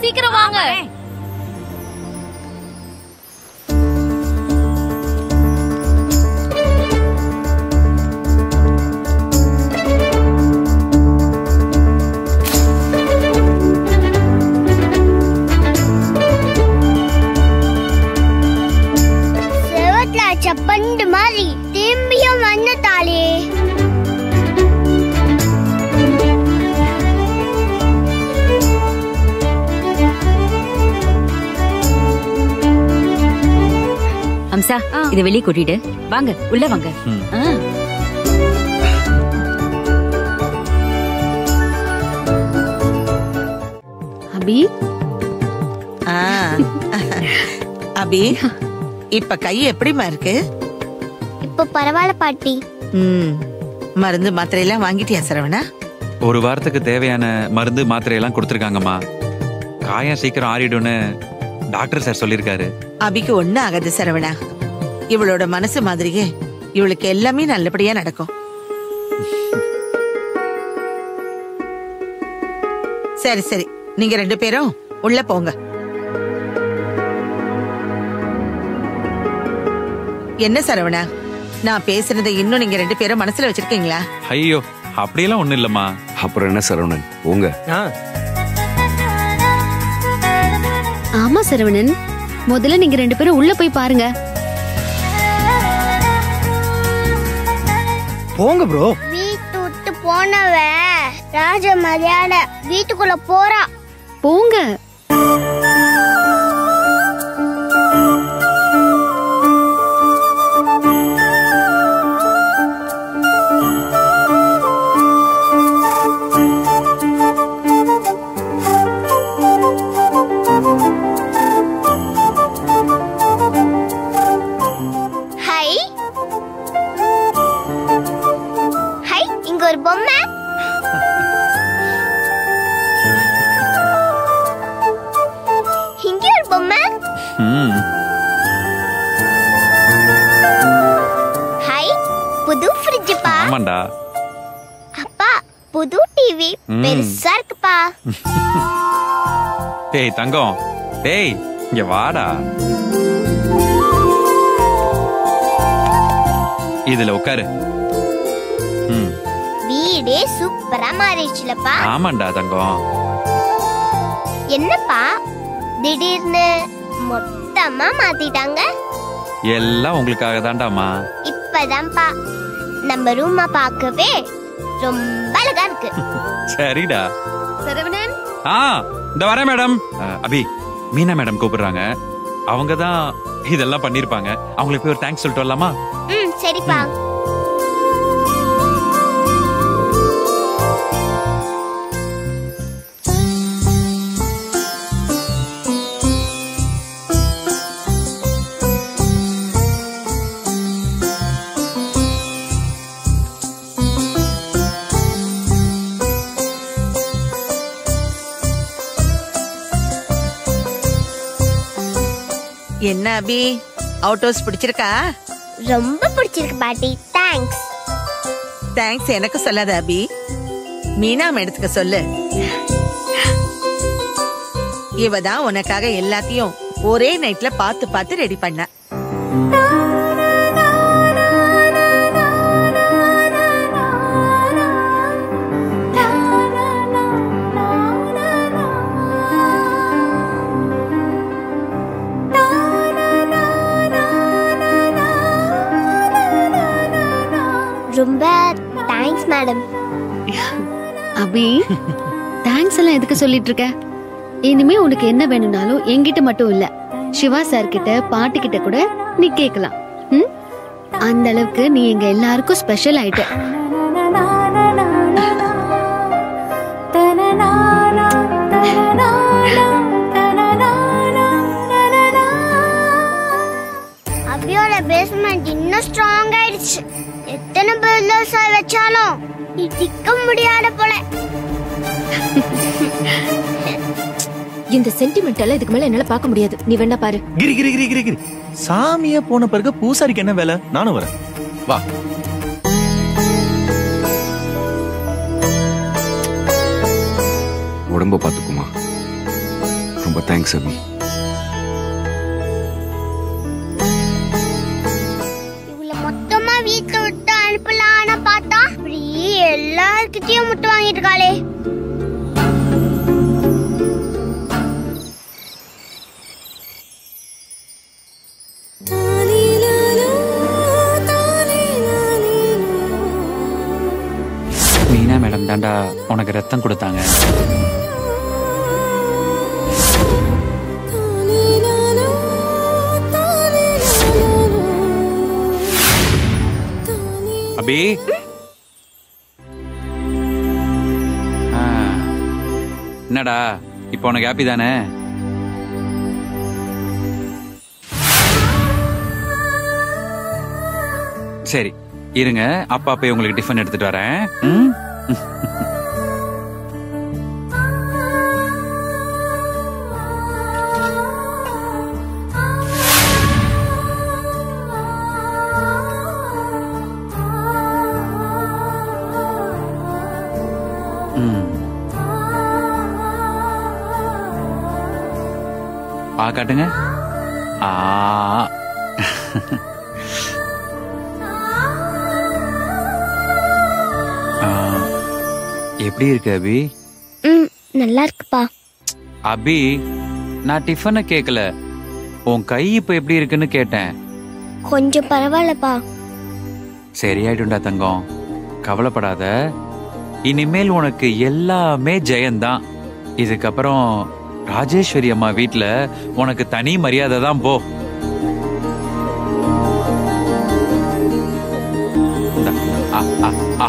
சீக்கிரம் வாங்க செவத்துல சப்பண்டு மாதிரி திரும்பியும் வந்துட்டாளே அம்சா இத வெளிய கூட்டிட்டு வாங்க உள்ள வாங்க ம். ஆ. அபி ஆ. அபி இப்ப கை எப்படிமா இருக்கு இப்ப பரவாயில்ல பாட்டி ம் மருந்து மாத்திரை எல்லாம் வாங்கிட்டியா சரவணா ஒரு வாரத்துக்கு தேவையான மருந்து மாத்திரை எல்லாம் கொடுத்துருக்காங்கம்மா காயம் சீக்கிரம் ஆறிடும்னு டாக்டர் சார் சொல்லியிருக்காரு அபிக்கு ஒண்ணு ஆகாது சரவணா இவளோட மனசு மாதிரியே இவளுக்கு எல்லாமே நல்லபடியா நடக்கும் சரி சரி நீங்க ரெண்டு பேரும் உள்ள போங்க என்ன சரவணா நான் பேசுனதை இன்னும் நீங்க ரெண்டு பேரும் மனசுல வச்சிருக்கீங்களா ஐயோ அப்படியெல்லாம் ஒண்ணும் இல்லம்மா அப்புறம் என்ன சரவணன் போங்க ஆமா சரவணன் முதல்ல நீங்க ரெண்டு பேரும் உள்ள போய் பாருங்க போங்க ப்ரோ வீட்டு விட்டு போனவ ராஜ மரியாதை வீட்டுக்குள்ள போறா போங்க ஹை ஹை இங்க ஒரு பொம்மை இங்க ஒரு பொம்மை ம் ஹை புது ஃப்ரிட்ஜ் பா ஆமாண்டா அப்பா புது டிவி ம். பெருசா இருக்குப்பா டேய் தங்கம் டேய் இங்க வாடா இதுல உட்காரு ம் வீடே சூப்பரா மாறிடுச்சுலப்பா ஆமாண்டா தங்கம் என்னப்பா திடீர்னு மொத்தமா மாத்திட்டாங்க எல்லாம் உங்களுக்காக தாண்டாமா இப்பதான்ப்பா நம்ம ரூம பார்க்கவே ரொம்ப அழகா இருக்கு சரிடா சரவணன் ஆ இந்த வரேன் மேடம் அஹ், அபி மீனா மேடம் கூப்பிடுறாங்க அவங்க தான் இதெல்லாம் பண்ணிருப்பாங்க அவங்களுக்கு போய் ஒரு தேங்க்ஸ் சொல்லிட்டு வரலாமா ம் சரிப்பா என்ன அபி அவுட் ஹவுஸ் பிடிச்சிருக்கா ரொம்ப பிடிச்சிருக்கு பாட்டி தேங்க்ஸ் தேங்க்ஸ் எனக்கு சொல்லாத அபி மீனா மேடத்துக்கு சொல்லு இவ தான் உனக்காக எல்லாத்தையும் ஒரே நைட்ல பார்த்து பார்த்து ரெடி பண்ண ரொம்ப தேங்க்ஸ் மேடம் அபி தேங்க்ஸ் எல்லாம் எதுக்கு சொல்லிட்டு இருக்க இனிமே உனக்கு என்ன வேணும்னாலும் என்கிட்ட மட்டும் இல்ல சிவா சார் கிட்ட பாட்டி கிட்ட கூட நீ கேட்கலாம் ம்? அந்த அளவுக்கு நீ எங்க எல்லாருக்கும் ஸ்பெஷல் ஆயிட்ட அபியோட பேஸ்மெண்ட் இன்னும் ஸ்ட்ராங் ஆயிடுச்சு எத்தனை பில்டர்ஸ் வச்சாலும் இடிக்க முடியாத போல இந்த சென்டிமெண்ட் எல்லாம் இதுக்கு மேல என்னால பார்க்க முடியாது நீ வேணா பாரு கிரி கிரி கிரி கிரி கிரி சாமியா போன பிறகு பூசாரிக்கு என்ன வேலை நானும் வரேன் வா உடம்ப பாத்துக்குமா ரொம்ப தேங்க்ஸ் அபி இவளை மொத்தமா வீட்டை விட்டு அனுப்பலான்னு பார்த்தா இப்படி எல்லார்கிட்டயும் முட்டு வாங்கிட்டு இருக்காளே மீனா மேடம் தாண்டா உனக்கு ரத்தம் கொடுத்தாங்க அபி ஆ. என்னடா இப்போ உனக்கு ஹாப்பி தானே சரி இருங்க அப்பா போய் உங்களுக்கு டிஃபன் எடுத்துட்டு வரேன் ம்? ம். ஆ காட்டுங்க ஆ ஆ. எப்படி இருக்கு அபி ம் நல்லா இருக்குப்பா அபி நான் டிஃபனை கேட்கல உன் கை இப்ப எப்படி இருக்குன்னு கேட்டேன் கொஞ்சம் பரவாயில்லப்பா சரியாயிடும்டா தங்கம் கவலைப்படாத இனிமேல் உனக்கு எல்லாமே ஜெயந்தான் இதுக்கப்புறம் ராஜேஸ்வரி அம்மா வீட்ல உனக்கு தனி மரியாதை தான் போ இந்தா, ஆ, ஆ, ஆ.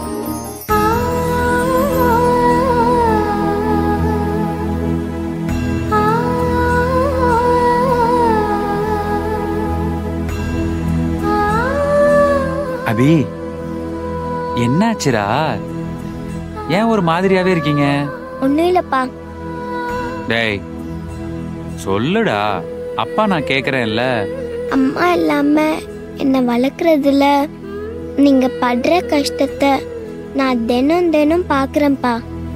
அபி என்னாச்சுடா ஏன் ஒரு மாதிரியாவே இருக்கீங்க ஒன்றும் இல்லைப்பா டேய் சொல்லுடா அப்பா நான் கேக்குறேன்ல அம்மா இல்லாம என்னை வளர்க்குறதுல நீங்க படுற கஷ்டத்தை நான் தினம் தினம் பார்க்குறேன்ப்பா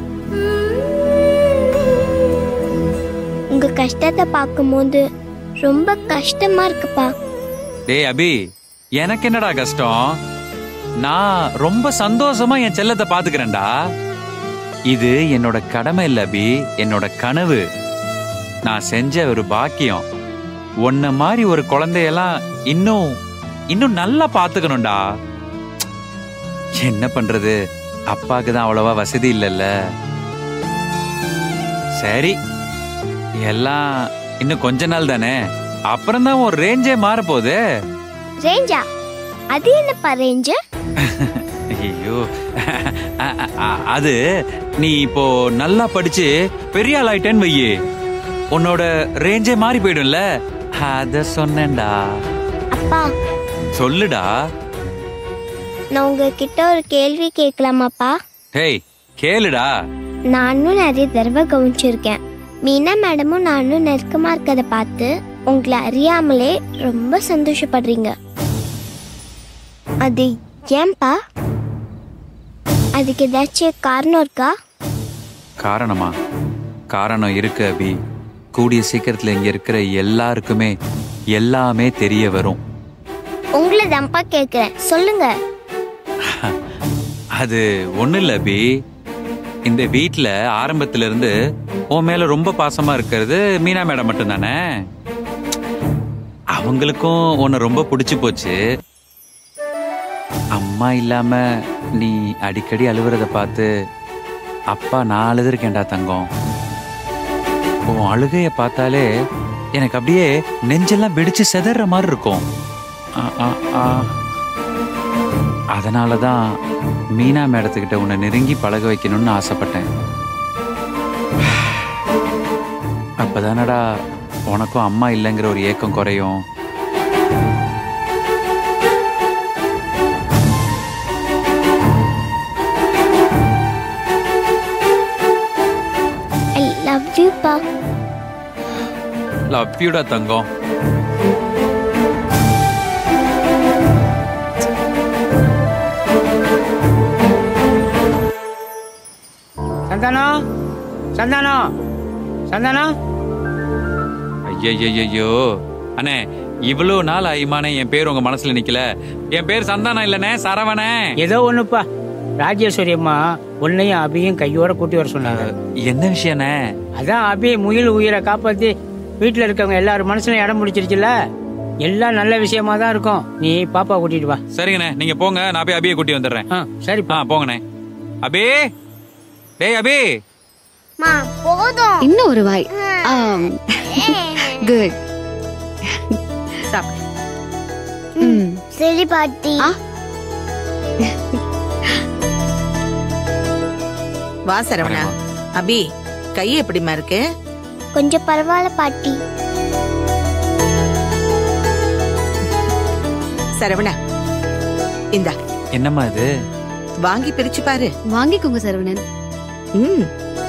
உங்க கஷ்டத்தை பார்க்கும்போது ரொம்ப கஷ்டமா இருக்குப்பா டேய் அபி எனக்கு என்னடா கஷ்டம் நான் ரொம்ப சந்தோஷமா என் செல்லத்தை பாத்துக்கிறேன்டா இது என்னோட கடமை இல்ல அபி என்னோட கனவு நான் செஞ்ச ஒரு பாக்கியம் உன்ன மாதிரி ஒரு குழந்தையெல்லாம் இன்னும் இன்னும் நல்லா பாத்துக்கணும்டா என்ன பண்றது அப்பாக்கு தான் அவ்வளவா வசதி இல்லைல்ல சரி எல்லாம் இன்னும் கொஞ்ச நாள் தானே அப்புறம் தான் ஒரு ரேஞ்சே மாற போகுது ரேஞ்சா அது என்னப்பா ரேஞ்சு ஐயோ அ- அ- அது நீ இப்போ நல்லா படிச்சு பெரிய ஆள் ஆயிட்டேன்னு வையி உன்னோட ரேஞ்சே மாறி போயிடும்ல அத சொன்னேன்டா அப்பா சொல்லுடா நான் உங்ககிட்ட ஒரு கேள்வி கேட்கலாமாப்பா ஹேய் கேளுடா நானும் நிறைய தடவை கவனிச்சிருக்கேன் மீனா மேடமும் நானும் நெருக்கமா இருக்கதை பார்த்து உங்களை அறியாமலே ரொம்ப சந்தோஷப்படுறீங்க அது ஏன்பா அதுக்கு ஏதாச்சும் காரணம் இருக்கா காரணமா காரணம் இருக்கு அபி கூடிய சீக்கிரத்துல இங்க இருக்கிற எல்லாருக்குமே எல்லாமே தெரிய வரும் உங்களை தான்ப்பா கேட்குறேன் சொல்லுங்க அது ஒண்ணு இல்ல அபி இந்த வீட்ல ஆரம்பத்துல இருந்து உன் மேல ரொம்ப பாசமா இருக்கிறது மீனா மேடம் மட்டும்தானே அவங்களுக்கும் உன்னை ரொம்ப பிடிச்சு போச்சு அம்மா இல்லாம நீ அடிக்கடி அழுவுறத பார்த்து அப்பா நான் அழுதுருக்கேன்டா தங்கம் உன் அழுகைய பார்த்தாலே எனக்கு அப்படியே நெஞ்செல்லாம் வெடிச்சு செதற மாதிரி இருக்கும் ஆ, ஆ, ஆ. அதனால தான் மீனா மேடத்துக்கிட்ட உன்னை நெருங்கி பழக வைக்கணும்னு ஆசைப்பட்டேன் அப்பதானடா உனக்கும் அம்மா இல்லைங்கிற ஒரு ஏக்கம் குறையும் ஐ லவ் யூப்பா லவ் யூடா தங்கம் சந்தானம் சந்தானம் சந்தானம் ஐயோ அண்ணே இவ்வளவு நாள் ஐமானே என் பேர் உங்க மனசுல நிக்கல என் பேர் சந்தானம் இல்லனே சரவணே ஏதோ ஒண்ணுப்பா ராஜேஸ்வரி அம்மா உன்னையும் அபியும் கையோட கூட்டி வர சொன்னாங்க என்ன விஷயண்ணே அதான் அபி முயல் உயிரை காப்பாத்தி வீட்டுல இருக்கவங்க எல்லாரும் மனசுல இடம் முடிச்சிருச்சுல எல்லாம் நல்ல விஷயமா தான் இருக்கும் நீ பாப்பா கூட்டிட்டு வா சரிங்கண்ணே நீங்க போங்க நான் போய் அபியை கூட்டி வந்துடுறேன் ஆ சரிப்பா ஆ போங்கண்ணே அபி டேய் அபி மா போதும் இன்னும் ஒரு வாய் குட் சாப்பிடு ம் சரி பாட்டி ஆ. வா சரவணா அபி கை எப்படிம்மா இருக்கு கொஞ்சம் பரவாயில்ல பாட்டி சரவணா இந்தா என்னம்மா இது வாங்கி பிரிச்சு பாரு வாங்கிக்கோங்க சரவணன் ம்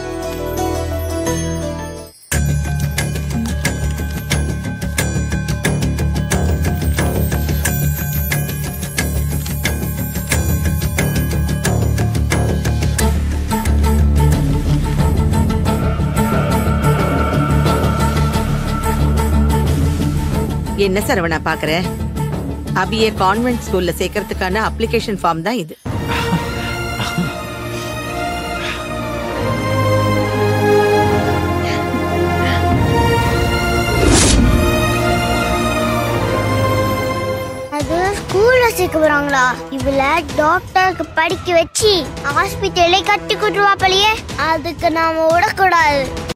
என்ன சரவணா பாக்குற அபிய கான்வென்ட் ஸ்கூல்ல சேர்க்கறதுக்கான அப்ளிகேஷன் ஃபார்ம் தான் இது அது ஸ்கூல்ல சேர்க்க போறாங்களா இவள டாக்டருக்கு படிக்க வச்சு ஹாஸ்பிட்டலே கட்டி கூட்டுவா போலயே அதுக்கு நாம விடக்கூடாது